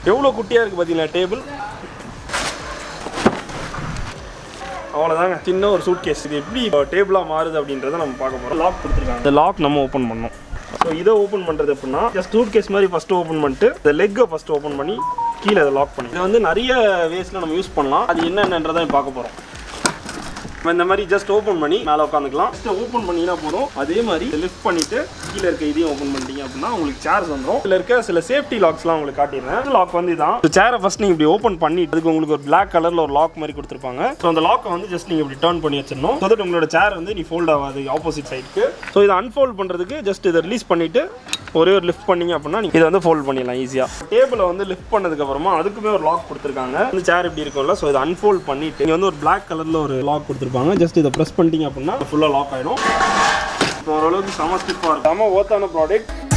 எவ்வளோ குட்டியாக இருக்குது பார்த்தீங்களா டேபிள் அவ்வளோதாங்க சின்ன ஒரு சூட் கேஸ் இது எப்படி டேபிளாக மாறுது அப்படின்றத நம்ம பார்க்க போகிறோம் லாக் கொடுத்துருக்காங்க இந்த லாக் நம்ம ஓப்பன் பண்ணோம் ஸோ இதை ஓப்பன் பண்ணுறது எப்படின்னா ஜஸ்ட் சூட் கேஸ் மாதிரி ஃபஸ்ட்டு ஓப்பன் பண்ணிட்டு இந்த லெக்கை ஃபஸ்ட்டு ஓப்பன் பண்ணி கீழே இதை லாக் பண்ணி இதை வந்து நிறைய வேஸில் நம்ம யூஸ் பண்ணலாம் அது என்னென்னன்றதை பார்க்க போகிறோம் நம்ம இந்த மாதிரி ஜஸ்ட் ஓப்பன் பண்ணி மேலே உட்காந்துக்கலாம் ஜஸ்ட் ஓப்பன் பண்ணினா போதும் அதே மாதிரி லிஃப்ட் பண்ணிட்டு கீழே இருக்க இதையும் ஓப்பன் பண்ணிட்டீங்க அப்படின்னா உங்களுக்கு சேர்ஸ் வந்துடும் இதில் இருக்க சில சேஃப்டி லாக்ஸ்லாம் உங்களுக்கு காட்டிடுறேன் லாக் வந்து இதான் சேரை ஃபஸ்ட் நீங்கள் இப்படி ஓப்பன் பண்ணிட்டு அதுக்கு உங்களுக்கு ஒரு பிளாக் கலரில் ஒரு லாக் மாதிரி கொடுத்துருப்பாங்க ஸோ அந்த லாக்கை வந்து ஜஸ்ட் நீங்கள் இப்படி டர்ன் பண்ணி வச்சிடணும் ஸோ தட் உங்களோட சேர் வந்து நீ ஃபோல்ட் ஆகாது ஆப்போசிட் சைடுக்கு ஸோ இதை அன்ஃபோல்ட் பண்ணுறதுக்கு ஜஸ்ட் இதை ரிலீஸ் பண்ணிட்டு ஒரே ஒரு லிஃப்ட் பண்ணீங்க அப்படின்னா நீங்கள் இதை வந்து ஃபோல்ட் பண்ணிடலாம் ஈஸியாக டேபிளை வந்து லிஃப்ட் பண்ணதுக்கு அப்புறமா அதுக்குமே ஒரு லாக் கொடுத்துருக்காங்க இந்த சேர் இப்படி இருக்கும்ல ஸோ இதை அன்ஃபோல்ட் பண்ணிட்டு இங்கே வந்து ஒரு பிளாக் கலரில் ஒரு லாக் கொடுத்துருப்பாங்க ஜஸ்ட் இதை ப்ரெஸ் பண்ணிட்டீங்க அப்படின்னா ஃபுல்லாக லாக் ஆகிடும் இப்போ ஓரளவுக்கு செம ஸ்டிஃபாக இருக்கும் செம ஓத்தான ப்ராடக்ட்